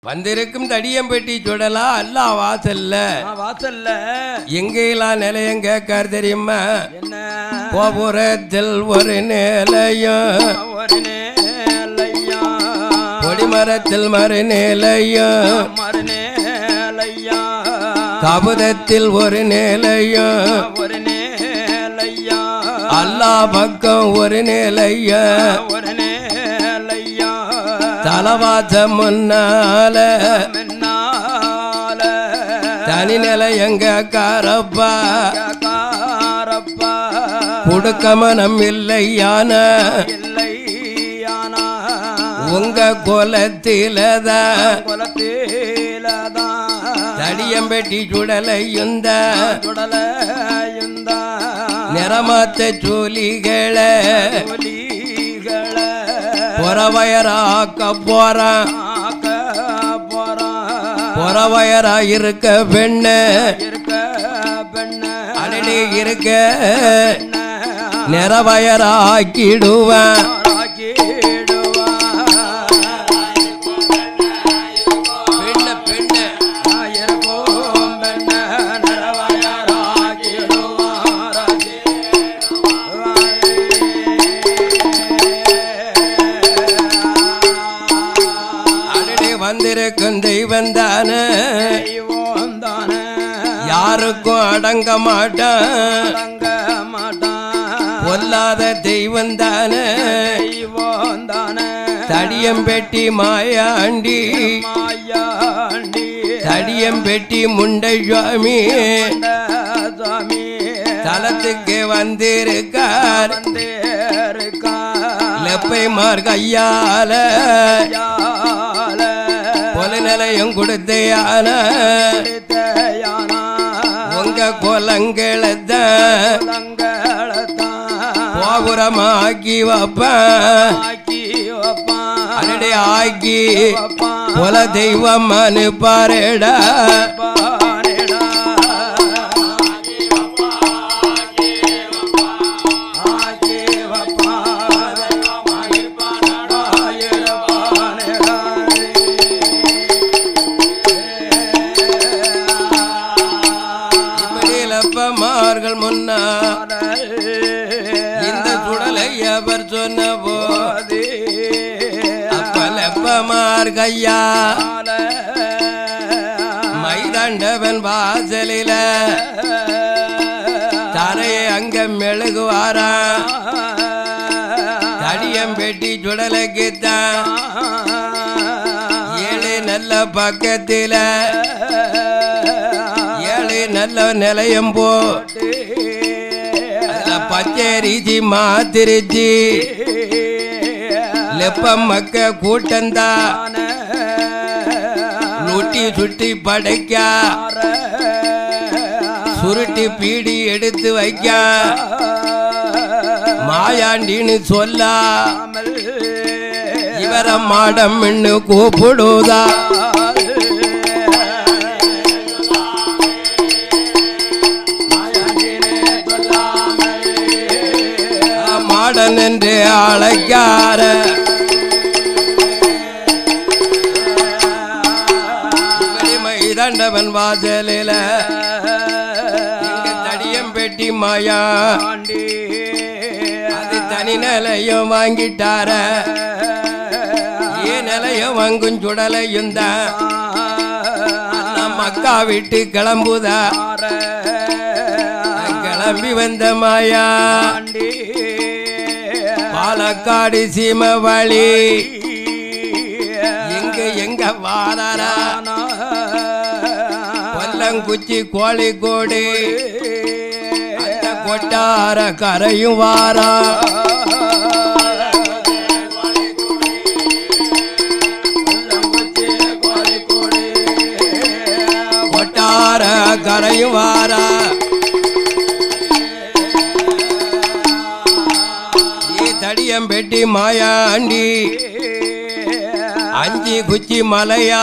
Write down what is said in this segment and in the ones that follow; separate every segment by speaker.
Speaker 1: வந்திருக்கும் தடியம்பெட்டி சுடலா அல்லா வாசல்ல
Speaker 2: நான் வாசல்ல
Speaker 1: எங்கெல்லாம் நிலையம் கேட்கார் தெரியுமா
Speaker 2: என்ன
Speaker 1: கோபுரத்தில் ஒரு நிலையம்
Speaker 2: ஒரு நேலையா
Speaker 1: கொடிமரத்தில் மறு நிலையம்
Speaker 2: மறுநேலையா
Speaker 1: கபுதத்தில் ஒரு நிலையம்
Speaker 2: ஒரு நேலையா
Speaker 1: அல்லா பக்கம் ஒரு நிலையம்
Speaker 2: ஒரு நேலையா
Speaker 1: தலவாச முன்னால
Speaker 2: முன்னால
Speaker 1: தனி நிலையங்க காரப்பா
Speaker 2: காரப்பா
Speaker 1: குடுக்கமனம் இல்லையான
Speaker 2: இல்லையானா
Speaker 1: உங்க குலத்திலதான்
Speaker 2: குலத்திலதான்
Speaker 1: தடியம்பெட்டி சுடலையுந்த
Speaker 2: சுடலையுந்தா
Speaker 1: நிறமாத்த சூலிகளை
Speaker 2: ஒலிகளை
Speaker 1: புறவயராக்க போறான்
Speaker 2: ஆக்க போறான்
Speaker 1: புறவயரா இருக்க பெண்ணு
Speaker 2: இருக்க பெண்ண
Speaker 1: அடடி இருக்க நிறவயராக்கிடுவான் பெண்ணு பெண்ணு அடடி வந்திருக்கும் தெய்வம் தானே யாருக்கும் அடங்க மாட்டான் பொல்லாத தெய்வம் தானே தடியம்பெட்டி மாயாண்டி தடியம்பெட்டி முண்டை சுவாமி தலத்துக்கு வந்திருக்கார் லெப்பை மார் கையால கொல நிலையம் கொடுத்தையான உங்க கொலங்களை தான் கோபுரமாக்கி வைப்பேன் அடடே ஆக்கி குல தெய்வம் அனுப்பாரேடா இப்படி லப்பமார்கள் முன்னா இந்த சுடலை அவர் சொன்ன போ அப்ப லப்பமார் கையா மைதாண்டவன் வாசலில தரையை அங்க மெழுகுவாரா தடியம் பெட்டி சுடலைக்கு தான் ஏழு நல்ல பக்கத்தில ஏழு நல்ல நிலையம் போ அதுல பச்சரிசி மாத்திருச்சி லெப்பம் மக்க கூட்டந்தா நூட்டி சுட்டி படைக்க சுருட்டி பீடி எடுத்து வைக்க மாயாண்டின்னு சொல்ல இவர மாடம் கூப்பிடுதா மாடன் என்று அழைக்கார மைதண்டவன் வாசலில இங்க தடியம் பெட்டி மாயா அது தனி நிலையம் வாங்கிட்டார ஏ நிலையம் வாங்கும் சுடலையும் தான் நம்ம அக்கா வீட்டு கிளம்புதா கிளம்பி வந்த மாயா பாலக்காடு சீம வழி எங்க எங்க வாரா கொல்லங்குச்சி கோழிக்கோடு அந்த கொட்டார கரையும் வாரா கொட்டார கரையும் வாரா ஏ தடியம் பெட்டி மாயாண்டி அஞ்சி குச்சி மலையா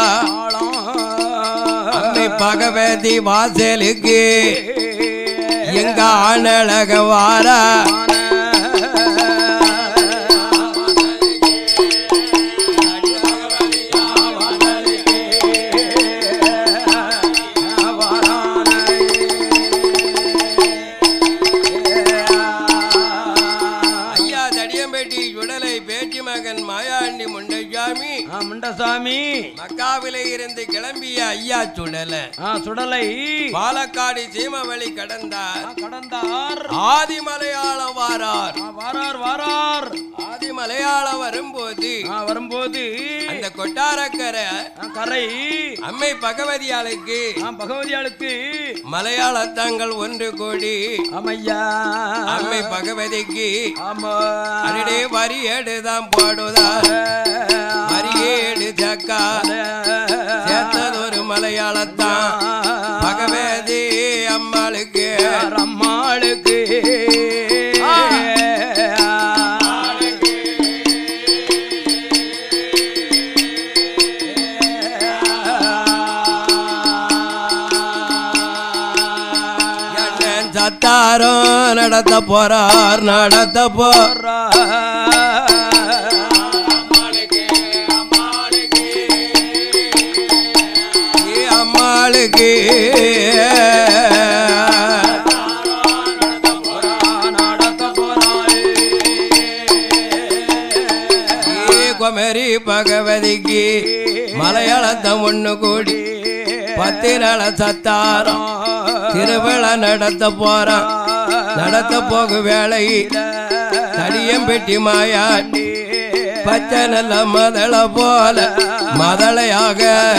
Speaker 1: அம்மை பகவதி வாசலுக்கு எங்க ஆனழக வாரா மக்காவிலே இருந்து கிளம்பிய ஐயா சுடல
Speaker 2: ஆ, சுடலை
Speaker 1: பாலக்காடு சீமவழி கடந்தார்
Speaker 2: ஆ, கடந்தார்
Speaker 1: ஆதி மலையாளம் வாரார்
Speaker 2: ஆ, வாரார் வாரார்
Speaker 1: ஆதி மலையாளம் வரும்போது
Speaker 2: ஆ, வரும்போது
Speaker 1: அந்த கொட்டாரக்கரை
Speaker 2: ஆ, கரை
Speaker 1: அம்மை பகவதியாளுக்கு
Speaker 2: ஆ, பகவதியாளுக்கு
Speaker 1: மலையாளத்தாங்கள் ஒன்று கோடி
Speaker 2: ஆமையா
Speaker 1: அம்மை பகவதிக்கு
Speaker 2: ஆமா
Speaker 1: அடடே வரி எடுதான் போடுதா வரியேடு சக்கா சேர்த்ததொரு மலையாளத்தான் பகவதி அம்மாளுக்கு
Speaker 2: அம்மாளுக்கு
Speaker 1: எண்ணன் சத்தாரம் நடத்த போறார் நடத்த போ ஏ அம்மாளுக்கு ஏ குமரி பகவதிக்கு மலையாளத்தம் ஒண்ணு கூடி பத்து நாள சத்தாரம் திருவிழா நடத்த போறான் நடத்த போகு வேலை தடியம் பெட்டி மாயா பச்சை நல்ல மதள போல மதளையாக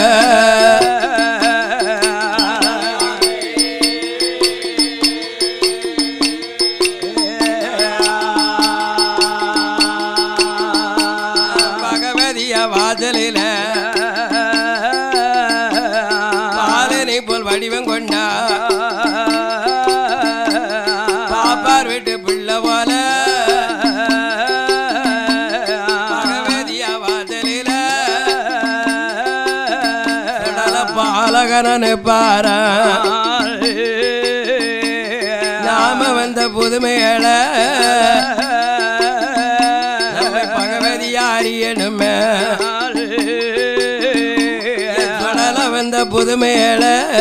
Speaker 1: பகவதிய வாசலில பாலனை போல் வடிவம் கொண்டா பாப்பார் வீட்டு பிள்ளை போல பகவதிய வாசலில கடல பாலகனு பாரா நாம வந்த புதுமைகள நம்மை பகவதியா அறியணுமே கடல வந்த புதுமைகள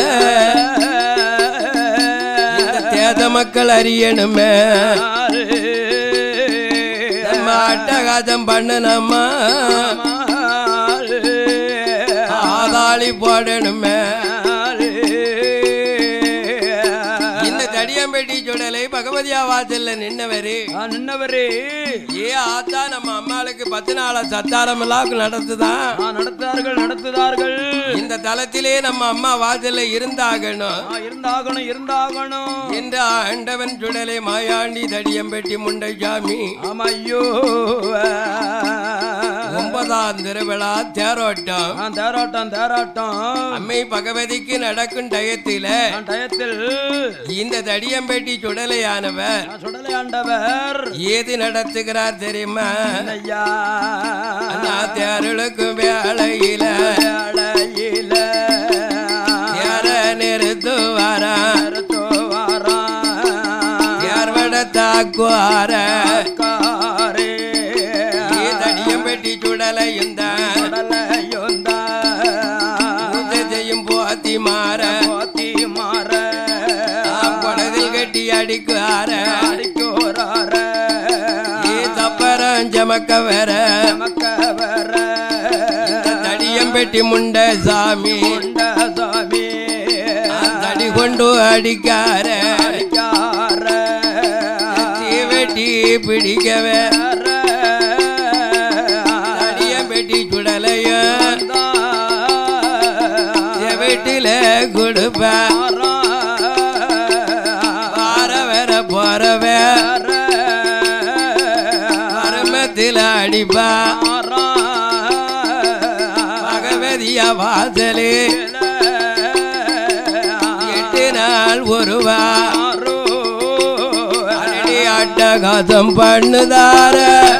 Speaker 1: இந்த தேத மக்கள் அறியணுமே நம்ம அட்டகாசம் பண்ணணுமா ஆதாளி போடணுமே இந்த தடியம்பேட்டி சுடலை பகவதியா வாசல்ல நின்னவரு
Speaker 2: நின்னவரே
Speaker 1: ஏ ஆத்தா நம்ம அம்மாளுக்கு பத்து நாள சத்தாரம் எல்லாம் நடத்துதான்
Speaker 2: ஆ, நடத்துதார்கள் நடத்துதார்கள்
Speaker 1: இந்த தலத்திலே நம்ம அம்மா வாசல்ல இருந்தாகணும்
Speaker 2: ஆ, இருந்தாகணும் இருந்தாகணும்
Speaker 1: என்று ஆண்டவன் சுடலை மாயாண்டி தடியம்பேட்டி முண்டை சாமி
Speaker 2: ஆமா ஐயோ
Speaker 1: ஒன்பதாம் திருவிழா தேரோட்டம்
Speaker 2: ஆ, தேராட்டம் தேராட்டம்
Speaker 1: அம்மை பகவதிக்கு நடக்கும் டயத்தில
Speaker 2: ஆ, டயத்தில்
Speaker 1: இந்த தடியம்பேட்டி சுடலையானவர்
Speaker 2: ஆ, சுடலை ஆண்டவர்
Speaker 1: ஏது நடத்துகிறார் தெரியுமா
Speaker 2: ஐயா
Speaker 1: அண்ணா தேருளுக்கும் வேலையில
Speaker 2: வேளையில
Speaker 1: தேர நிறுத்துவாரா தேர்வட தாக்குவார
Speaker 2: காரே
Speaker 1: ஏ தடியம்பேட்டி சுடலையும் தான்
Speaker 2: கடலையுந்தா
Speaker 1: பூஜை செய்யும் போத்தி மாற
Speaker 2: போத்தி மாற
Speaker 1: குடதில் கட்டி அடிக்குவார
Speaker 2: அடிக்கோரார
Speaker 1: ஏ தப்பரம் ஜமக்க வர
Speaker 2: நமக்க வர
Speaker 1: தடியம்பேட்டி முண்டை சாமி
Speaker 2: உண்ட சாமி
Speaker 1: தடி கொண்டு அடிக்கார
Speaker 2: அடிக்கார
Speaker 1: வெட்டி பிடிக்கவே தடியம்பேட்டி சுடலைய வீட்டில கொடுப்ப வார வர போறவ மரமத்தில் அடிப்பா பகவதிய வாசலே எட்டு நாள் ஒருவா அடி அட்டகாசம் பண்ணுதார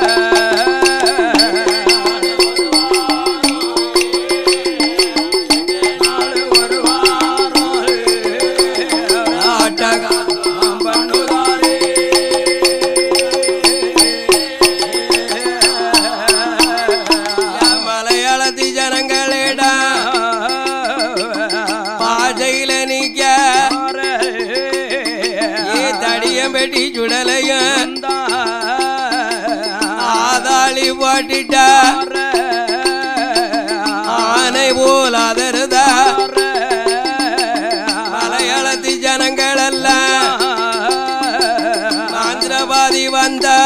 Speaker 1: அட்டகாசம் பண்ணுதாரே மலையாளத்தி ஜனங்களிடா பாஜையில நிக்க ஏ தடியம் பெட்டி சுடலையும் ஆதாளி போட்டுட்டா ஆனை போல் அதருத மலையாளத்து ஜனங்கள் எல்லாம் ஆந்திரவாதி வந்தா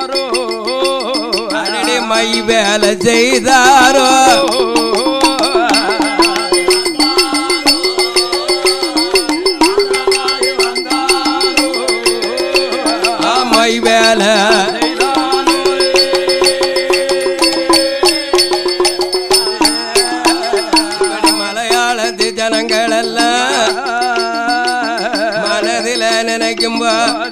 Speaker 1: அடடி மை வேலை செய்தாரோ ஆ, மை வேலை இப்படி மலையாளத்து ஜனங்கள் எல்லாம் மனதில நினைக்கும்போ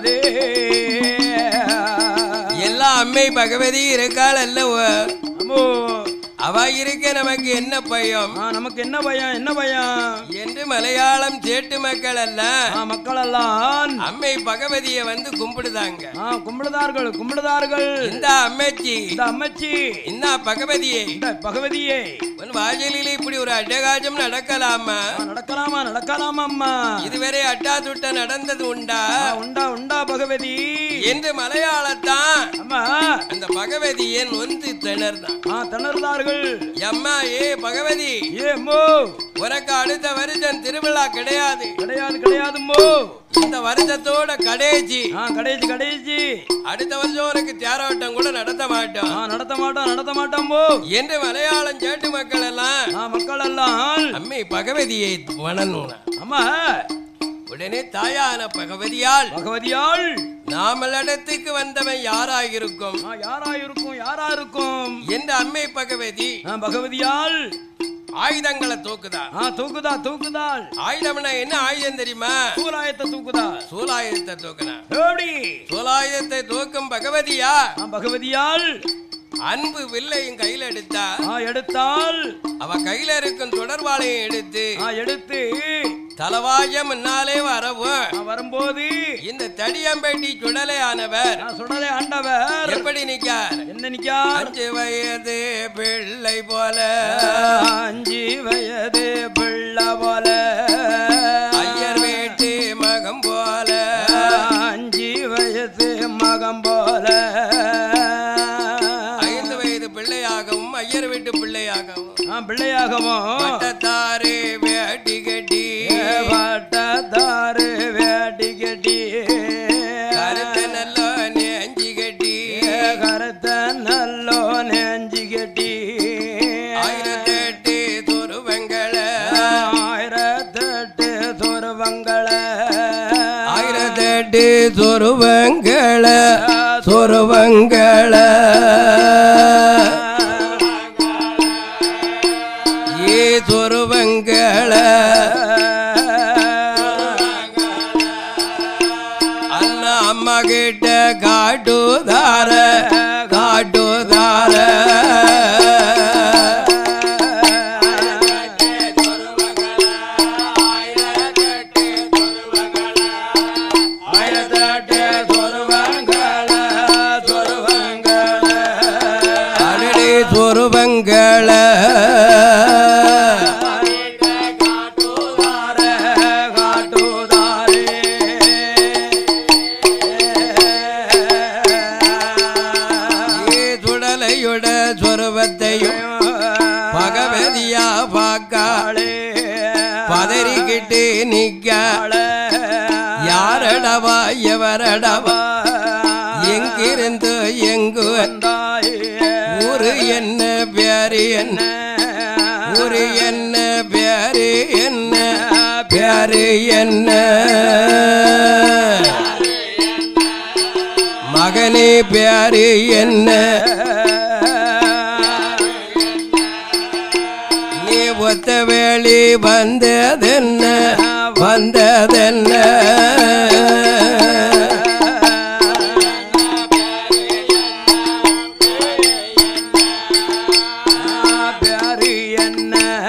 Speaker 1: எல்லா அம்மை பகவதி இருக்காள் அல்லவோ அவ இருக்க நமக்கு என்ன பயம்
Speaker 2: நமக்கு என்ன பயம் என்ன பயம்
Speaker 1: என்று மலையாளம் சேட்டு மக்கள் எல்லாம்
Speaker 2: மக்கள் எல்லாம்
Speaker 1: அம்மை பகவதியை வந்து கும்பிடுதாங்க
Speaker 2: கும்பிடுதார்கள் கும்பிடுதார்கள்
Speaker 1: இந்த அம்மைச்சி
Speaker 2: இந்த அம்மச்சி
Speaker 1: இந்த பகவதியை
Speaker 2: இந்த பகவதியே
Speaker 1: உன் வாசலில் இப்படி ஒரு அட்டகாஜம் நடக்கலாமா
Speaker 2: ஆ, நடக்கலாமா நடக்கலாமா அம்மா
Speaker 1: இதுவரை அட்டா துட்ட நடந்தது உண்டா
Speaker 2: ஆ, உண்டா உண்டா பகவதி
Speaker 1: என்று மலையாளத்தான்
Speaker 2: அம்மா
Speaker 1: அந்த பகவதியை நொந்து திணறான்
Speaker 2: ஆ திணறுதார்கள்
Speaker 1: அம்மா ஏ பகவதி
Speaker 2: ஏ மோ
Speaker 1: உனக்கு அடுத்த வருஷம் திருவிழா கிடையாது
Speaker 2: கிடையாது கிடையாது மோ
Speaker 1: இந்த வருஷத்தோட கடைசி
Speaker 2: ஆ கடைசி கடைசி
Speaker 1: அடுத்த வருஷம் உனக்கு தேரோட்டம் கூட நடத்த மாட்டோம்
Speaker 2: ஆ நடத்த மாட்டோம் நடத்த மாட்டோம் மோ
Speaker 1: என்று மலையாளம் சேட்டு மக்கள் எல்லாம்
Speaker 2: ஆ மக்கள் எல்லாம்
Speaker 1: அம்மை பகவதியை வணங்குனா
Speaker 2: அம்மா
Speaker 1: உடனே தாயான பகவதியால்
Speaker 2: பகவதியாள்
Speaker 1: நாமளிடத்துக்கு வந்தவன் யாராயிருக்கும்
Speaker 2: ஆ யாரா இருக்கும் யாரா இருக்கும்
Speaker 1: என்று அம்மை பகவதி
Speaker 2: ஆ பகவதியாள்
Speaker 1: ஆயுதங்களை தூக்குதா
Speaker 2: ஆ தூக்குதா தூக்குதாள்
Speaker 1: ஆயுதம்னா என்ன ஆயுதம் தெரியுமா
Speaker 2: சூலாயத்தை தூக்குதா
Speaker 1: சூலாயுதத்தை தூக்குனா
Speaker 2: எப்படி
Speaker 1: சூலாயுதத்தை தூக்கும் பகவதியா
Speaker 2: ஆ பகவதியாள்
Speaker 1: அன்பு வில்லையும் கையில எடுத்தா
Speaker 2: ஆ எடுத்தால்
Speaker 1: அவ கையில இருக்கும் தொடர்பாளையும் எடுத்து
Speaker 2: ஆ எடுத்து
Speaker 1: தலவாய முன்னாலே வரவும்
Speaker 2: ஆ வரும்போது
Speaker 1: இந்த தடியம்பேட்டி சுடலை ஆனவர்
Speaker 2: நான் சுடலை ஆண்டவர்
Speaker 1: எப்படி நிக்கார்
Speaker 2: என்ன நிக்கார்
Speaker 1: அஞ்சு வயது பிள்ளை போல
Speaker 2: அஞ்சு வயது பிள்ளை போல
Speaker 1: ஐயர் வீட்டு மகம் போல
Speaker 2: அஞ்சு வயசு மகம் போல
Speaker 1: ஐந்து வயது பிள்ளையாகவும் ஐயர் வீட்டு பிள்ளையாகவும்
Speaker 2: ஆ பிள்ளையாகவும்
Speaker 1: பட்டத்தாரு வேட்டி கட்டி
Speaker 2: வட்டத்தாரு வேட்டி கட்டி
Speaker 1: கருத்து நல்ல நெஞ்சு கட்டி
Speaker 2: கருத்த நல்லோ நெஞ்சு கட்டி
Speaker 1: ஆயிரத்தெட்டு துருவங்களை
Speaker 2: ஆயிரத்தெட்டு சொருவங்கள
Speaker 1: ஆயிரத்தெட்டு சொருவங்கள சொருவங்கள ஏ சொருவங்கள அண்ணா அம்மா கிட்ட காட்டுதார காட்டுதார
Speaker 2: ஆயிரத்தெட்டு சொருவங்கள சொருவங்கள
Speaker 1: அடடி சொருவங்கள
Speaker 2: காட்டுதாரே காட்டுதாரே
Speaker 1: ஏ சுடலையுட சொருவத்தையும் பகவதியா பார்க்காளே பதறிக்கிட்டு நிக்க யாரடவா எவரடவா எங்கிருந்து எங்கு ஊரு என்ன பேரு என்ன ஊரு என்ன பேரு என்ன பேரு என்ன மகனே பேரு என்ன நீ ஒத்த வேலி வந்ததென்ன வந்ததென்ன
Speaker 2: பியாரி என்ன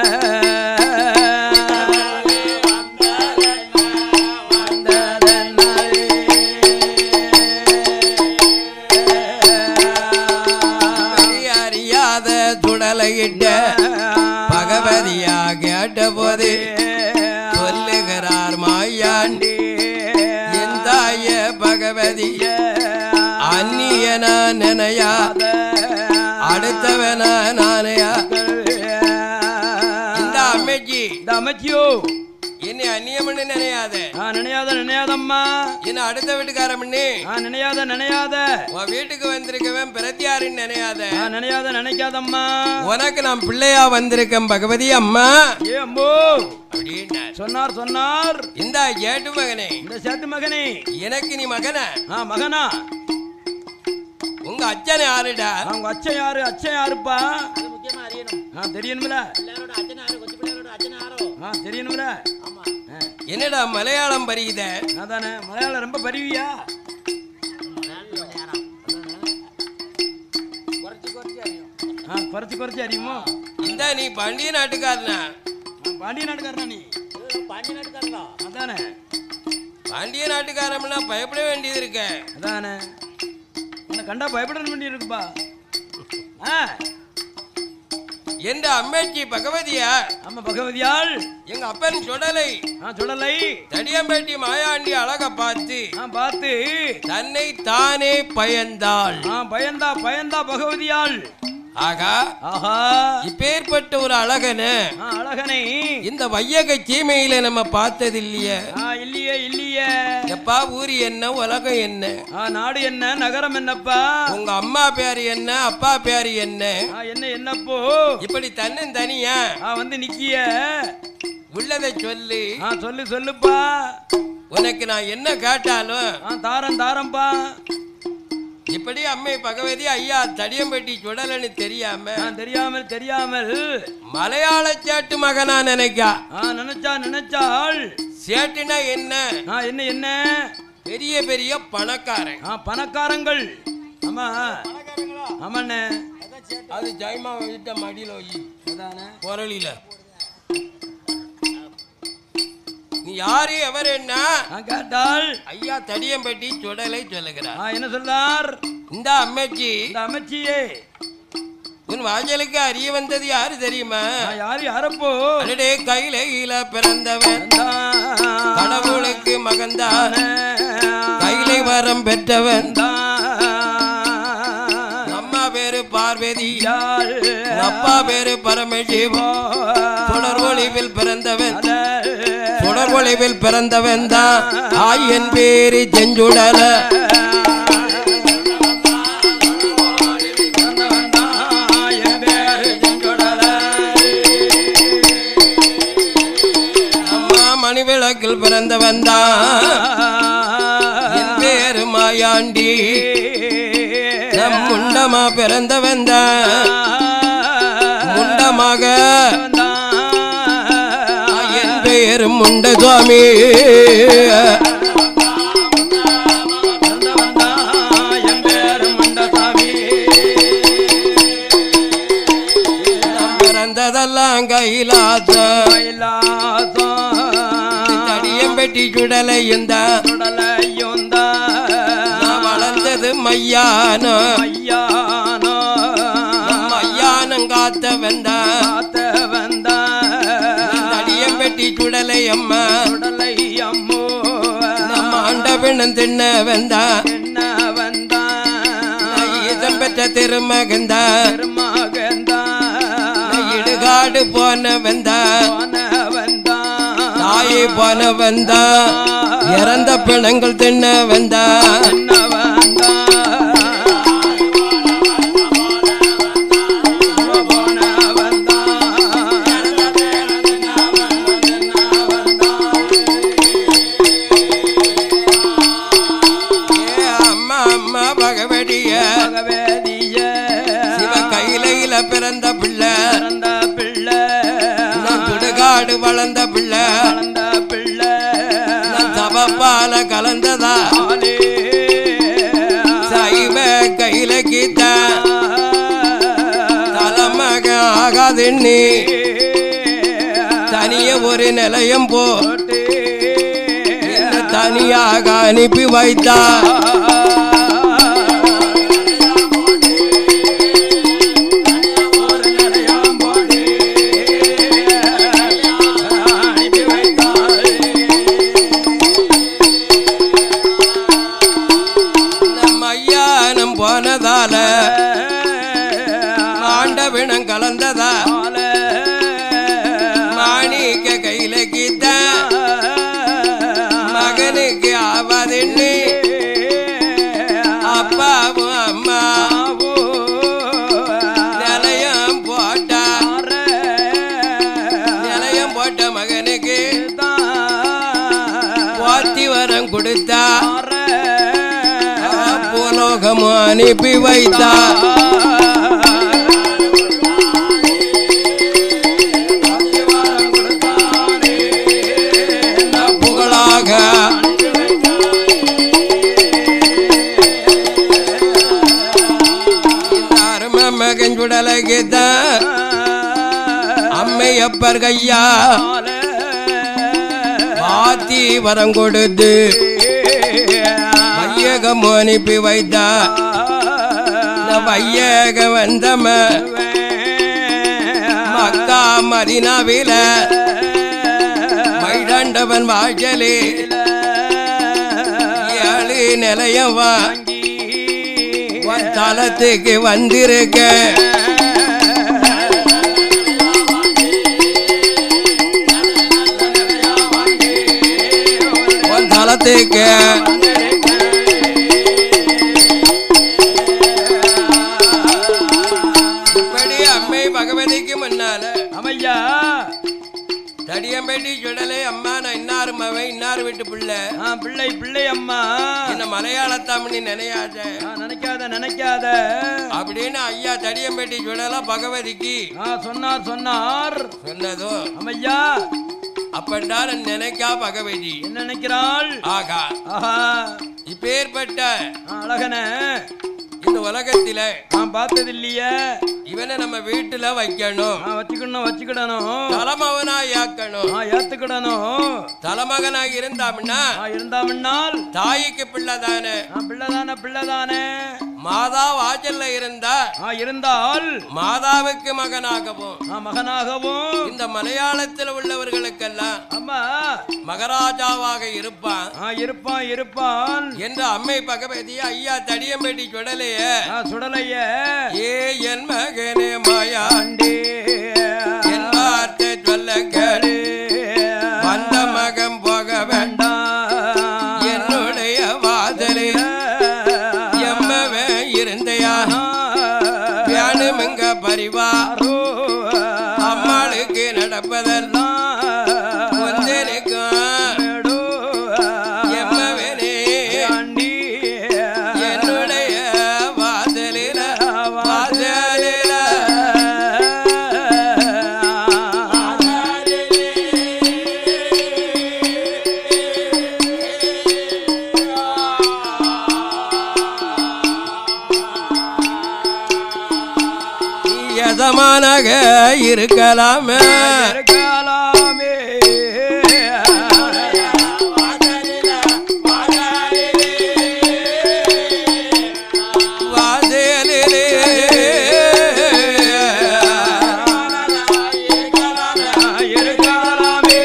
Speaker 1: அறியாத துடலையிட்ட பகவதியா கேட்ட போது சொல்லுகிறார் மாயாண்டி எந்தாய பகவதி அந்நியனா நினையா அடுத்தவனா நானையா அம்மேஜி
Speaker 2: இந்த அமைச்சியோ
Speaker 1: என்னை அந்நியம்னு நினையாத
Speaker 2: ஆ நினையாத நினையாதம்மா
Speaker 1: என்ன அடுத்த வீட்டுக்காரம்னு
Speaker 2: ஆ நினையாத நினையாத
Speaker 1: உன் வீட்டுக்கு வந்திருக்கவன் பிரத்தியாருன்னு நினையாத
Speaker 2: ஆ நினையாத நினைக்காதம்மா
Speaker 1: உனக்கு நான் பிள்ளையா வந்திருக்கேன் பகவதி அம்மா
Speaker 2: ஏ அம்போ
Speaker 1: அப்படின்னார்
Speaker 2: சொன்னார் சொன்னார்
Speaker 1: இந்தா ஏட்டு மகனே
Speaker 2: இந்த சேட்டு மகனே
Speaker 1: எனக்கு நீ மகன
Speaker 2: ஆ மகனா
Speaker 1: உங்க அச்சனை யாருடா
Speaker 2: ஆ, உங்க அச்சன் யாரு அச்சன் யாருப்பா
Speaker 3: அது முக்கியமா அறியணும்
Speaker 2: ஆ தெரியணும்ல
Speaker 3: பிள்ளையாரோட அச்சனை யாரோ கொச்சி பிள்ளையாரோட அச்சனை யாரோ
Speaker 2: ஆ தெரியணும்ல
Speaker 3: ஆமா
Speaker 2: ஆ,
Speaker 1: என்னடா மலையாளம் பரியுத
Speaker 2: அதானே மலையாளம் ரொம்ப பரிவியா
Speaker 3: பிள்ளையாரா குறைச்சி குறைச்சி அறியும்
Speaker 2: ஆ குறைச்சு குறைச்சு அறியுமோ
Speaker 1: இந்த நீ பண்டிகை நாட்டுக்காரனா
Speaker 2: ஆ, பாண்டிய நாட்டுக்காரனா நீ
Speaker 3: இது பாண்டி நாட்டுக்காரங்களா
Speaker 2: அதானே
Speaker 1: பாண்டிய நாட்டுக்காரம்னா பயப்பட வேண்டியது இருக்க
Speaker 2: அதானே உன்னை கண்டா பயப்பட வேண்டி இருக்குப்பா ஆ
Speaker 1: என்ற அம்மேச்சி பகவதியா
Speaker 2: ஆமா பகவதியாள்
Speaker 1: எங்க அப்பன் சுடலை
Speaker 2: ஆ சொல்லலை
Speaker 1: தடியம்பேட்டி மாயாண்டி அழக பார்த்து
Speaker 2: ஆ பார்த்து
Speaker 1: தன்னை தானே பயந்தாள்
Speaker 2: ஆ பயந்தா பயந்தா பகவதியாள்
Speaker 1: ஆகா
Speaker 2: ஆஹா
Speaker 1: இப்பேற்பட்ட ஒரு அழகனு
Speaker 2: ஆ அழகனை
Speaker 1: இந்த வையக சீமையில நம்ம பார்த்தது இல்லையே
Speaker 2: ஆ இல்லையே இல்லையே
Speaker 1: எப்பா ஊர் என்ன உலகம் என்ன
Speaker 2: ஆ நாடு என்ன நகரம் என்னப்பா
Speaker 1: உங்க அம்மா பேரு என்ன அப்பா பேரு என்ன
Speaker 2: ஆ என்ன என்னப்போ
Speaker 1: இப்படி தன்னன் தனியா
Speaker 2: ஆ வந்து நிக்கிய
Speaker 1: உள்ளதை சொல்லு
Speaker 2: ஆ சொல்லு சொல்லுப்பா
Speaker 1: உனக்கு நான் என்ன கேட்டாலும்
Speaker 2: ஆ தாரம் தாரம்பா
Speaker 1: இப்படி அம்மை பகவதி ஐயா தடியம்பட்டி சுடலன்னு தெரியாம
Speaker 2: ஆ தெரியாமல் தெரியாமல்
Speaker 1: மலையாள சேட்டு மகனா நினைக்கா
Speaker 2: ஆ நினைச்சா நினைச்சாள்
Speaker 1: சேட்டுனா என்ன
Speaker 2: ஆ என்ன என்ன
Speaker 1: பெரிய பெரிய பணக்காரன்
Speaker 2: ஆ பணக்காரங்கள் ஆமா ஆமாண்ணே
Speaker 1: அது ஜெயமா விட்ட மடியில வை
Speaker 2: அதானே
Speaker 1: பொருளில நீ யாரு எவர் என்ன
Speaker 2: ஆ கேட்டாள்
Speaker 1: ஐயா தடியம்பட்டி சுடலை சொல்லுகிறார்
Speaker 2: ஆ என்ன சொல்லார்
Speaker 1: இந்த அம்மைச்சி
Speaker 2: இந்த அமைச்சியே
Speaker 1: உன் வாஜலுக்கு அறிய வந்தது யாரு தெரியுமா
Speaker 2: ஆ யாரு யாரப்போ
Speaker 1: அடடே கையில பிறந்தவன் கடவுளுக்கு மகன்தான் கையிலை வரம் பெற்றவன் அம்மா பேரு பார்வதி அப்பா பேரு பரமசிவம் தொடர் ஒளிவில் பிறந்தவன் தொடர் ஒளிவில் பிறந்தவன் தான் ஆயன் பேரு செஞ்சுடல அம்மா மணிவிளக்கில் பிறந்தவன் தான் என் பேரு மாயாண்டி நம் முண்டமா பிறந்தவன் தான் முண்டமாக என் பெயர் முண்ட சுவாமி நாம் பிறந்ததெல்லாம் கைலாச தடியம்பெட்டி சுடலையும் தான் நான் வளர்ந்தது மையானோ மையானம் காத்தவன் தான் தடியம்பெட்டி சுடலை அம்மா நம்ம ஆண்டவனும் தின்னவன் தான் ஈசம் பெற்ற திருமகன் தான் இடுகாடு போனவன் தான் தாயை போனவன் தான் இறந்த பிணங்கள் தின்னவன் தான் ஏ அம்மா அம்மா பகவடிய சிவ கையிலையில பிறந்த பிள்ளை நான் சுடுகாடு வளர்ந்த பிள்ளை நான் சபப்பால கலந்ததா சைவ கையில கீத்த தலைமக ஆகாதுன்னு தனிய ஒரு நிலையம் போ என்னை தனியாக அனுப்பி வைத்தா நம்ம ஐயானம் போனதால ஆண்டவினம் கலந்ததா மாணி கீதான் மகனுக்கு ஆவதில்லை அப்பாவும் அம்மா நிலையம் போட்டா நிலையம் போட்ட மகனுக்கு போத்தி வரம் கொடுத்தா பூலோகமும் அனுப்பி வைத்தா புகழாக அரும மகன் சுடலகிதான் அம்மையப்பர் கையா பாத்தி வரம் கொடுத்து வையகம் அனுப்பி வைத்தா இந்த வையக வந்தம மக்கா மதினாவில மைடாண்டவன் வாசலே ஏழு நிலையம் வா உன் தலத்துக்கு வந்திருக்க உன் தலத்துக்கு இப்படி அம்மை பகவதிக்கு முன்னால
Speaker 2: அமையா
Speaker 1: தடியம்பேட்டி சுடலை அம்மா நான் இன்னாரு மவன் இன்னாரு வீட்டு பிள்ளை
Speaker 2: ஆ, பிள்ளை பிள்ளை அம்மா
Speaker 1: என்ன மலையாளத்தாமணி நினையாத
Speaker 2: ஆ, நினைக்காத நினைக்காத
Speaker 1: அப்படின்னு ஐயா தடியம்பேட்டி சுடல பகவதிக்கு
Speaker 2: ஆ, சொன்னார் சொன்னார்
Speaker 1: சொன்னதோ
Speaker 2: அமையா
Speaker 1: அப்பண்டா நான் நினைக்கா பகவதி
Speaker 2: என்ன நினைக்கிறாள்
Speaker 1: ஆகா
Speaker 2: ஆஹா
Speaker 1: இப்பேற்பட்ட
Speaker 2: ஆ, அழகனே
Speaker 1: இந்த உலகத்தில
Speaker 2: நான் பார்த்தது இல்லையே
Speaker 1: இவனை நம்ம வீட்டுல வைக்கணும்
Speaker 2: ஆ, வச்சுக்கணும் வச்சுக்கிடணும்
Speaker 1: தலைமகனா ஆக்கணும்
Speaker 2: ஆ, ஏத்துக்கிடணும்
Speaker 1: தலைமகனா இருந்தாம்னா
Speaker 2: ஆ, இருந்தா முன்னால்
Speaker 1: தாய்க்கு பிள்ளை தானே
Speaker 2: ஆ, பிள்ளைதானே பிள்ளைதானே
Speaker 1: மாதா வாசல்ல இருந்தா
Speaker 2: ஆ, இருந்தால்
Speaker 1: மாதாவுக்கு மகனாகவும்
Speaker 2: ஆ, மகனாகவும்
Speaker 1: இந்த மலையாளத்தில் உள்ளவர்களுக்கெல்லாம்
Speaker 2: அம்மா
Speaker 1: மகராஜாவாக இருப்பான்
Speaker 2: ஆ, இருப்பான் இருப்பான்
Speaker 1: என்று அம்மை பகவதி ஐயா தடியம்பேட்டி சுடலைய
Speaker 2: ஆ, சுடலைய
Speaker 1: ஏ என் மகனே மாயா
Speaker 2: ஆண்டே
Speaker 1: என் வார்த்தை சொல்ல கேளு வந்த மகன் போக வேண்டாம் என்னுடைய வாதலே எம்மவே இருந்தையா வேணுமெங்க பரிவா அம்மாளுக்கு நடப்பதெல்லாம் ஒன்றெனக்கும் எம்மவனே என்னுடைய வாசலில வாசலில நீ எதமானாக இருக்கலாமே
Speaker 2: இருக்கலாமே
Speaker 1: வாசலிலே
Speaker 2: இருக்கலாமே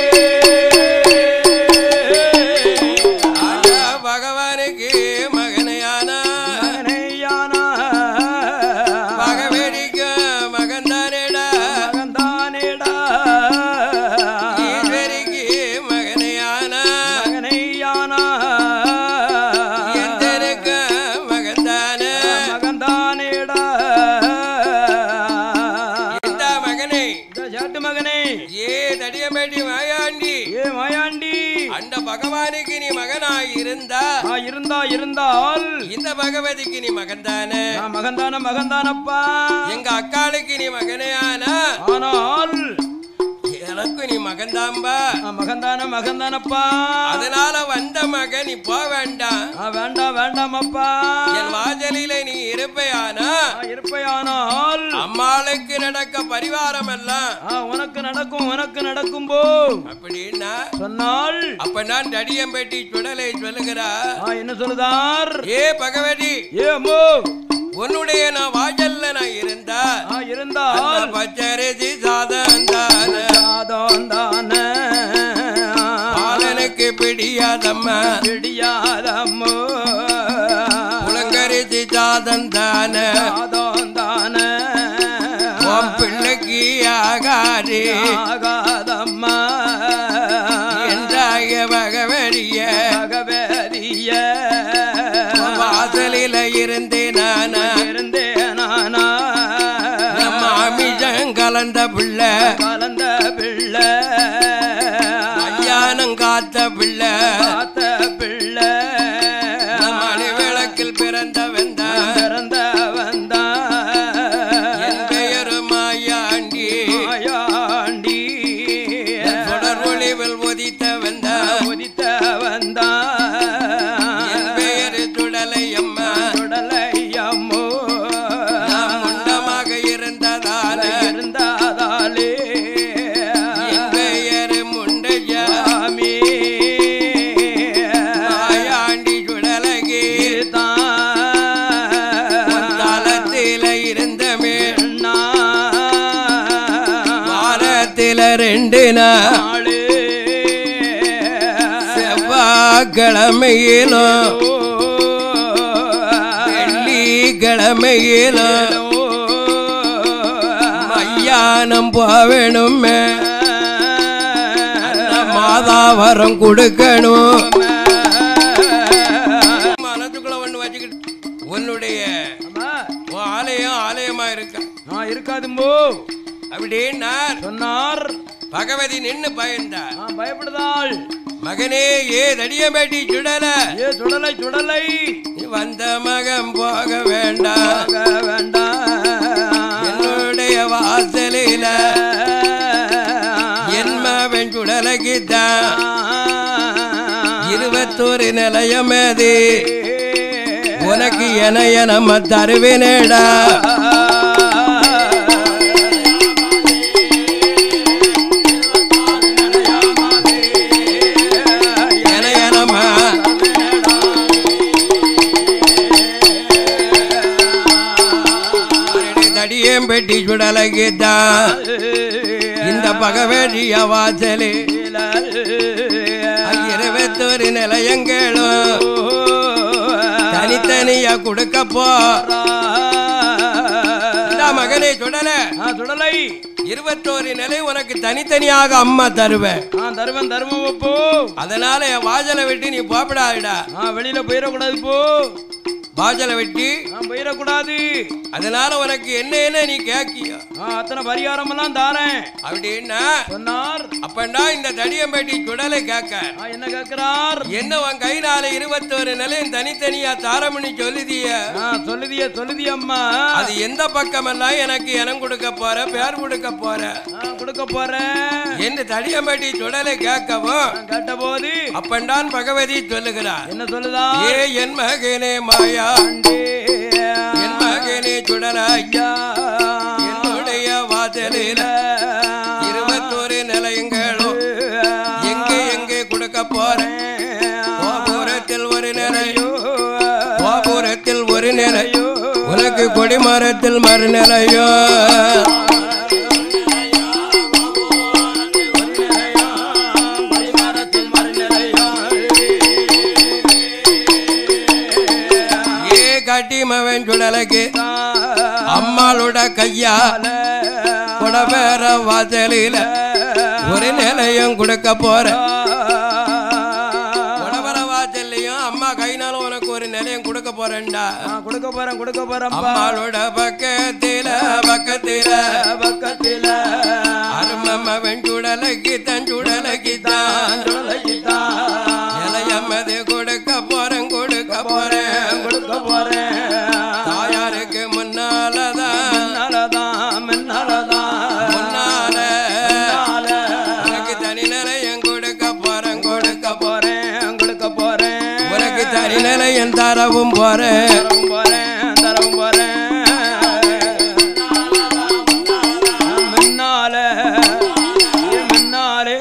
Speaker 1: அந்த பகவானுக்கு மகனையான
Speaker 2: மகனையானா
Speaker 1: பகவதிக்கு மகன்தானேடா
Speaker 2: மகன்தானேடா
Speaker 1: ஈஸ்வரிக்கு மகனையான
Speaker 2: மகனையானா
Speaker 1: எந்தனுக்கு மகன்தானே
Speaker 2: மகன்தானேடா
Speaker 1: இந்த மகனை
Speaker 2: இந்த சேட்டு மகனே
Speaker 1: ஏ தடியம்பேட்டி மாயாண்டி
Speaker 2: ஏ மாயாண்டி
Speaker 1: அந்த பகவானுக்கு நீ மகனாய் இருந்தா
Speaker 2: ஆ, இருந்தா இருந்தால்
Speaker 1: இந்த பகவதிக்கு நீ மகன்தானே
Speaker 2: நான் மகன்தான மகன்தானப்பா
Speaker 1: எங்க அக்காளுக்கு நீ மகனையானா
Speaker 2: ஆனால்
Speaker 1: எனக்கு நீ மகன்தாம்பா
Speaker 2: நான் மகன்தான மகன்தானப்பா
Speaker 1: அதனால வந்த மகன் நீ போக வேண்டாம்
Speaker 2: ஆ, வேண்டாம் வேண்டாம் அப்பா
Speaker 1: என் வாசலில நீ இருப்பையானா
Speaker 2: ஆ, இருப்பையானால்
Speaker 1: அம்மாளுக்கு நடக்க பரிவாரம் எல்லாம்
Speaker 2: ஆ, உனக்கு நடக்கும் உனக்கு நடக்கும் போ
Speaker 1: அப்படின்னா
Speaker 2: சொன்னால்
Speaker 1: அப்ப நான் தடியம்பேட்டி சுடலை சொல்லுகிறா
Speaker 2: ஆ, என்ன சொல்லுதார்
Speaker 1: ஏ பகவதி
Speaker 2: ஏ அம்மோ
Speaker 1: உன்னுடைய நான் வாசல்ல நான் இருந்தா
Speaker 2: ஆ, இருந்தால்
Speaker 1: அந்த பச்சரிசி சாதம் தானே
Speaker 2: சாதம் தானே
Speaker 1: பாலனுக்கு பிடியாதம்மா
Speaker 2: பிடியாதம்மோ
Speaker 1: புலங்கரிசி சாதம் தானே
Speaker 2: சாதம் தானே
Speaker 1: உன் பிள்ளைக்கு ஆகாது
Speaker 2: ஆகாதம்மா
Speaker 1: பார்த்த பிள்ளை
Speaker 2: பார்த்த பிள்ளை
Speaker 1: மணி விளக்கில் பிறந்தவன் தான்
Speaker 2: பிறந்த வந்தான்
Speaker 1: என் பெயரு மாயாண்டி
Speaker 2: மாயாண்டி
Speaker 1: தொடர் ஒளிவில் உதித்தவன் தான்
Speaker 2: உதித்த வந்தான்
Speaker 1: என் பெயரு சுடலை அம்மா
Speaker 2: சுடலையம்மோ
Speaker 1: நாம் முண்டமாக இருந்ததால
Speaker 2: இருந்தாதாலே
Speaker 1: என் பெயரு முண்டையா
Speaker 2: சாமி
Speaker 1: மாயாண்டி சுடலகி தலத்தில இருந்தமே வாரத்தில ரெண்டு நாள் செவ்வாய்க்கிழமையிலும் வெள்ளிக்கிழமையிலும் மையானம் போவேணுமே மாதாவரம் கொடுக்கணும் மனதுக்குள்ள ஒண்ணு வச்சுக்கிட்டு உன்னுடைய உன் ஆலயம் ஆலயமா இருக்க
Speaker 2: இருக்காதும்போ
Speaker 1: அப்படின்னா
Speaker 2: சொன்னார்
Speaker 1: பகவதி நின்னு பயந்தார்
Speaker 2: நான் பயப்படுதாள்
Speaker 1: மகனே ஏ தடியம்பேட்டி சுடல
Speaker 2: ஏ சுடலை சுடலை
Speaker 1: நீ வந்த மகன் போக வேண்டாம்
Speaker 2: ஆக வேண்டாம்
Speaker 1: என்னுடைய வாசலில என் மகன் சுடலகித்தான் இருபத்தோரு நிலையம் அது உனக்கு எனைய நம்ம தருவினேடா எனைய நம்ம தடியம் பெட்டி சுடலகித்தான் இந்த பகவேடிய வாசலே இருபத்தோரு நிலையங்களும் தனித்தனியா கொடுக்க போ இந்தா மகனே சுடல
Speaker 2: சுடலை
Speaker 1: இருபத்தோரு நிலை உனக்கு தனித்தனியாக அம்மா தருவேன்
Speaker 2: நான் தருவன் தருமம் போ
Speaker 1: அதனால என் வாசலை விட்டு நீ போப்பிடாதடா
Speaker 2: நான் வெளியில போயிடக்கூடாது போ
Speaker 1: வாசலை வெட்டி
Speaker 2: நான் போயிடக்கூடாது
Speaker 1: அதனால உனக்கு என்ன என்ன நீ கேக்கிய
Speaker 2: நான் அத்தனை பரிகாரம் எல்லாம் தாரேன்
Speaker 1: அப்படின்னா
Speaker 2: சொன்னார்
Speaker 1: அப்பண்டா இந்த தடியம்பேட்டி சுடலை கேட்க
Speaker 2: நான் என்ன கேட்கிறார்
Speaker 1: என்ன உன் கைனால இருபத்தோரு நிலையும் தனித்தனியா தாரமணி சொல்லுதிய
Speaker 2: நான் சொல்லுதிய சொல்லுதிய அம்மா
Speaker 1: அது எந்த பக்கமெல்லாம் எனக்கு இனம் கொடுக்க போற பேர் கொடுக்க போற
Speaker 2: நான் கொடுக்க போறேன்
Speaker 1: என்று தடியம்பேட்டி சுடலை கேட்கவும்
Speaker 2: நான் கேட்ட போது
Speaker 1: அப்பண்டான் பகவதி சொல்லுகிறார்
Speaker 2: என்ன சொல்லுதா
Speaker 1: ஏ என் மகனே மாயா
Speaker 2: ஆண்டே,
Speaker 1: என் மகனே சுடலாய்
Speaker 2: ஐயா,
Speaker 1: என்னுடைய வாசலில இருபத்தோரு நிலையங்களும் எங்கே எங்கே கொடுக்க போறேன் கோபுரத்தில் ஒரு நிலையோ கோபுரத்தில் ஒரு நிலையோ உனக்கு கொடிமரத்தில் மறுநிலையோ ஏ கட்டிமவன் சுடலைக்கு அம்மாளோட கையா குடவேற வாசலில ஒரு நிலையம் கொடுக்க போற குடவர வாசல்லையும் அம்மா கைனால உனக்கு ஒரு நிலையம் கொடுக்க போறேன்டா
Speaker 2: நான் கொடுக்க போறேன் கொடுக்க போறேன்
Speaker 1: அம்மாளோட பக்கத்தில பக்கத்தில
Speaker 2: பக்கத்தில
Speaker 1: அருமம்மவன் சுடலைக்கு தன் சுடலைக்கு தான் இலையம்மது கொடுக்க போறேன் கொடுக்க போறேன்
Speaker 2: கொடுக்க போறேன்
Speaker 1: தாயாருக்கு முன்னாலதான்
Speaker 2: நல்லதான் மின்னலதான்
Speaker 1: முன்னால உனக்கு தனி நிலையம் கொடுக்க போறேன் கொடுக்க
Speaker 2: போறேன் கொடுக்க போறேன்
Speaker 1: உனக்கு தனி நிலையம் தரவும் போறேன்
Speaker 2: தரவும் போறேன் தரவும் போறேன் முன்னால முன்னாலே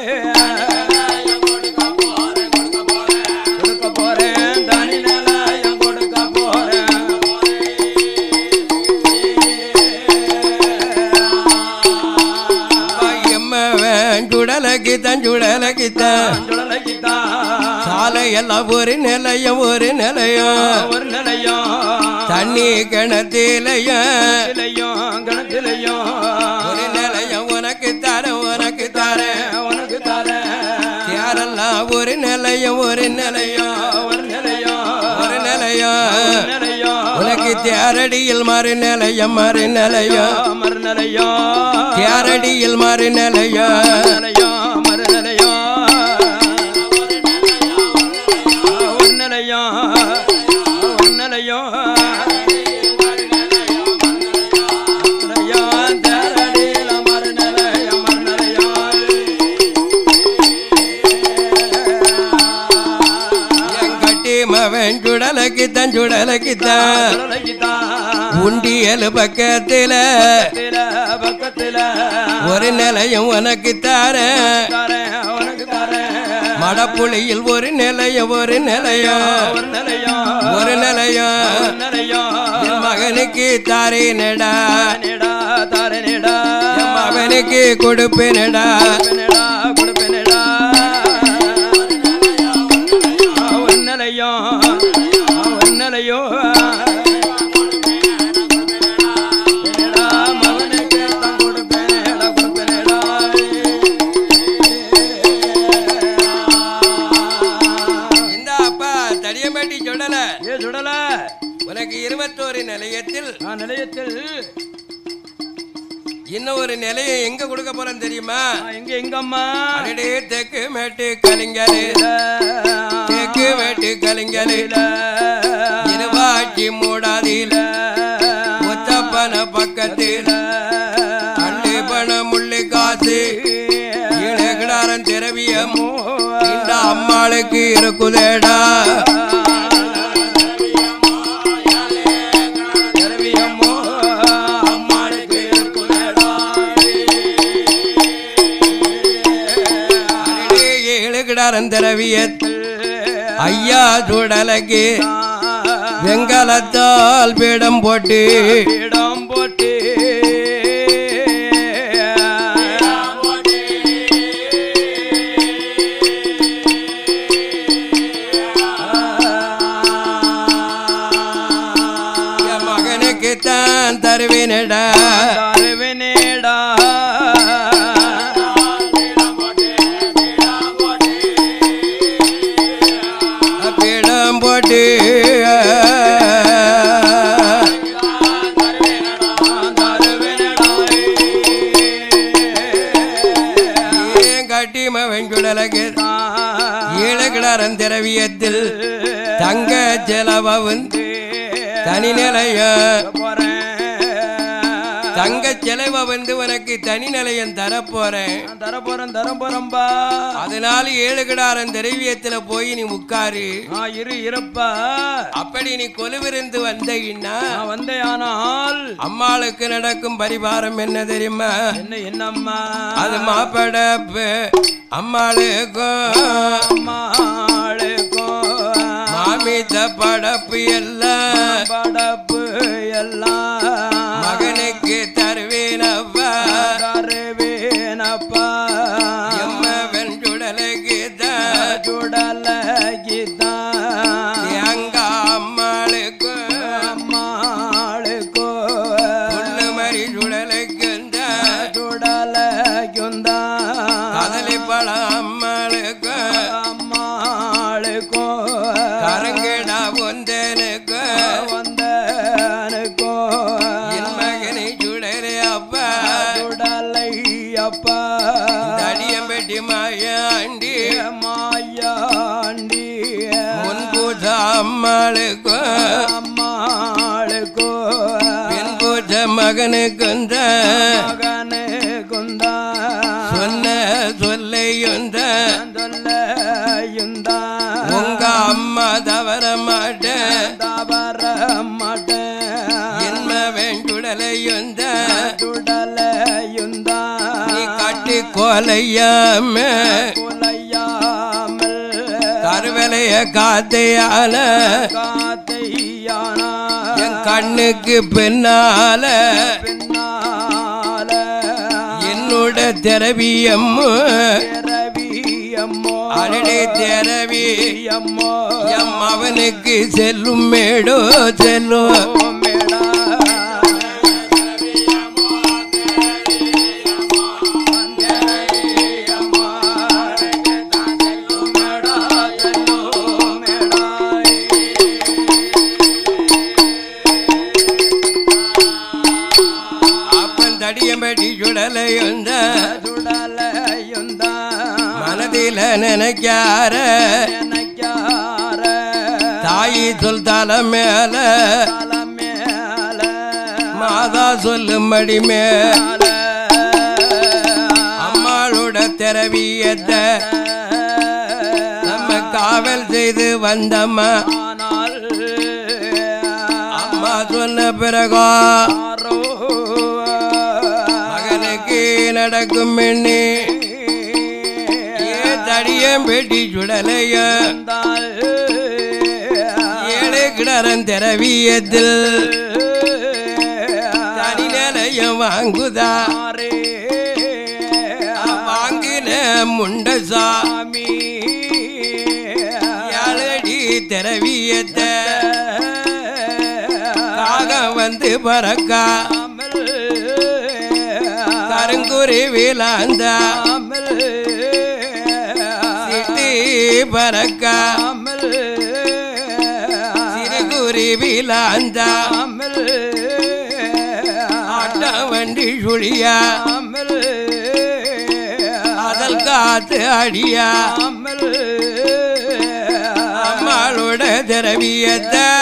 Speaker 2: கொடுக்க போறேன் தனி நிலையம் கொடுக்க போறேன்
Speaker 1: எம்மவன் சுடலைக்கு தன் சுடலைக்கு தான்
Speaker 2: சுழலைக்குத்தான்
Speaker 1: சாலை எல்லாம் ஒரு நிலையம் ஒரு நிலையம்
Speaker 2: ஒரு நிலையம்
Speaker 1: தண்ணி கிணத்திலையும்
Speaker 2: கிணத்திலையும் கிணத்திலையும்
Speaker 1: ஒரு நிலையம் உனக்கு தரேன் உனக்கு தரேன்
Speaker 2: உனக்கு தரேன்
Speaker 1: யாரெல்லாம் ஒரு நிலையம் ஒரு நிலையம்
Speaker 2: ஒரு நிலையம்
Speaker 1: ஒரு நிலையம்
Speaker 2: நிலையம்
Speaker 1: உனக்கு தேரடியில் மறு நிலையம் மறு நிலையம்
Speaker 2: மறுநிலையம்
Speaker 1: தேரடியில் மறு நிலையம்
Speaker 2: நிலையம் மறுநிலையம்
Speaker 1: சுடலைக்குத்தான் சுடலைக்குத்தான்
Speaker 2: சுடலைக்குத்தான்
Speaker 1: உண்டியல் பக்கத்துல
Speaker 2: பக்கத்தில, பக்கத்தில
Speaker 1: ஒரு நிலையம் உனக்கு தாரேன்
Speaker 2: தாரேன், உனக்கு தாரேன்.
Speaker 1: மடப்புளியில் ஒரு நிலையம் ஒரு நிலையம்
Speaker 2: ஒரு நிலையம்,
Speaker 1: ஒரு நிலையம்
Speaker 2: ஒரு நிலையம்.
Speaker 1: என் மகனுக்கு தாரேனடா
Speaker 2: தாரேனேடா, தாரேனேடா.
Speaker 1: என் மகனுக்கு கொடுப்பேனடா
Speaker 2: கொடுப்பேனேடா, கொடுப்பேனேடா. ஒரு நிலையம், ஒரு நிலையம். கொடுப்பேனேடா, மகனுக்கு தான் கொடுப்பேனேடா, கொடுப்பேனேடா.
Speaker 1: இந்த அப்பா தடியம்பேட்டி சொல்லல
Speaker 2: ஏ சுடல
Speaker 1: உனக்கு இருபத்தோரு நிலையத்தில்
Speaker 2: நான் நிலையத்தில்
Speaker 1: இன்னும் ஒரு நிலையம் எங்க கொடுக்க போறேன் தெரியுமா
Speaker 2: நான் எங்க எங்க அம்மா
Speaker 1: அடடே தெற்கு மேட்டு கலிங்கரு தெற்கு மேட்டு கலிங்கரு இருவாட்சி மூடாதில முத்தப்பன பக்கத்தில் அள்ளி பணம் முள்ளு காசு இணகிடாரன் திரவியம் இந்த அம்மாளுக்கு இருக்குதேடா அடடே ஏழுகிடாரன் திரவியத் ஐயா சுடலைக்கு வெங்கலத்தால் பீடம் போட்டு
Speaker 2: இடம் போட்டு
Speaker 1: என் மகனுக்கு தான் தருவேனடா
Speaker 2: தருவினேடா
Speaker 1: பீடம் போட்டு ஏன் கட்டிம வெங்குடலகு ஏழுகிடாரன் திரவியத்தில் தங்க செலவன் தனி நிலையம்
Speaker 2: போறேன்
Speaker 1: தங்க செலவ வந்து உனக்கு தனி நிலையம் தரப்போறேன்
Speaker 2: நான் தர போறேன் தர போறேன்பா
Speaker 1: அதனால ஏழுகிடாரன் திரவியத்துல போய் நீ உட்காரு
Speaker 2: நான் இரு இருப்பா
Speaker 1: அப்படி நீ கொலுவிருந்து வந்தீங்கன்னா
Speaker 2: நான் வந்தேன் ஆனால்
Speaker 1: அம்மாளுக்கு நடக்கும் பரிபாரம் என்ன தெரியுமா
Speaker 2: என்ன என்னம்மா
Speaker 1: அது மாப்படப்பு அம்மாளுக்கும்
Speaker 2: அம்மாளுக்கும்
Speaker 1: மாமித்த படப்பு எல்லாம்
Speaker 2: படப்பு எல்லாம்
Speaker 1: மகனுக்கு தருவேனப்பா
Speaker 2: தருவேனப்பா
Speaker 1: எம்ம வெண்சுடலுக்கு தான்
Speaker 2: சுடல கீதா
Speaker 1: எங்க அம்மாளுக்கும்
Speaker 2: அம்மாளுக்கும்
Speaker 1: புல்லு மறி சுடலுக்கு தான்
Speaker 2: சுடல குந்தா
Speaker 1: கதலி பழம் அம்மாளுக்கும்
Speaker 2: அம்மாளுக்கும்
Speaker 1: கரங்கிடா ஒந்தனுக்கும்
Speaker 2: வந்தனுக்கும்
Speaker 1: என் மகனை சுடலே அப்பா
Speaker 2: சுடலை அப்பா
Speaker 1: தடியம்பட்டி மாயாண்டி
Speaker 2: மாயாண்டி
Speaker 1: முன்பூஜ அம்மாளுக்கும்
Speaker 2: அம்மாளுக்கும்
Speaker 1: பெண் பூஜ மகனுக்கும் தான்
Speaker 2: மகனு குந்தா
Speaker 1: சொன்ன சொல்லையும் தான்
Speaker 2: சொல்லையுந்தா
Speaker 1: உங்க அம்மா தவற மாட்டேன்
Speaker 2: தவற மாட்டேன்
Speaker 1: என்ம வேண்டுடலையும் தான்
Speaker 2: சுடலையுந்தா
Speaker 1: நீ கட்டி கோலையாம
Speaker 2: குலையாமல்
Speaker 1: கருவலைய காத்தையால
Speaker 2: காத்தையானா
Speaker 1: என் கண்ணுக்கு பின்னால
Speaker 2: பின்னால
Speaker 1: என்னோட திரவியம்மு
Speaker 2: ரவியம்மோ
Speaker 1: அடடே திரவி
Speaker 2: அம்மோ
Speaker 1: எம் அவனுக்கு செல்லும் மேடோ செல்லும்
Speaker 2: மேடா
Speaker 1: அப்பன் தடியம்படி சுடலையும் தான்
Speaker 2: சுடலையுந்தா
Speaker 1: மனதில நினைக்கார
Speaker 2: எனக்கார
Speaker 1: தாயி சொல் தலை மேல
Speaker 2: தலைமேல
Speaker 1: மாதா சொல்லும் மடி மேல அம்மாளோட திரவியத்தை நம்ம காவல் செய்து வந்தம்மா
Speaker 2: ஆனால்
Speaker 1: சொன்ன பிறகோ
Speaker 2: ஆரோ
Speaker 1: மகனுக்கு நடக்கும் எண்ணி ஏ தடியம் பெட்டி சுடலைய
Speaker 2: வந்தால்
Speaker 1: ஏழு கிடரன் திரவியத்தில் தனி நிலையம் வாங்குதா
Speaker 2: ஆரே
Speaker 1: வாங்கின முண்டசா
Speaker 2: சாமி
Speaker 1: ஏழடி திரவியத்தை காக வந்து பறக்கா கருங்குருவி விளாந்தா சிட்டி பறக்கா சிறுகுருவி விளாந்தா ஆட்ட வண்டி சுழியா அதல் காத்து அடியா அம்மாளோட திரவியத்தை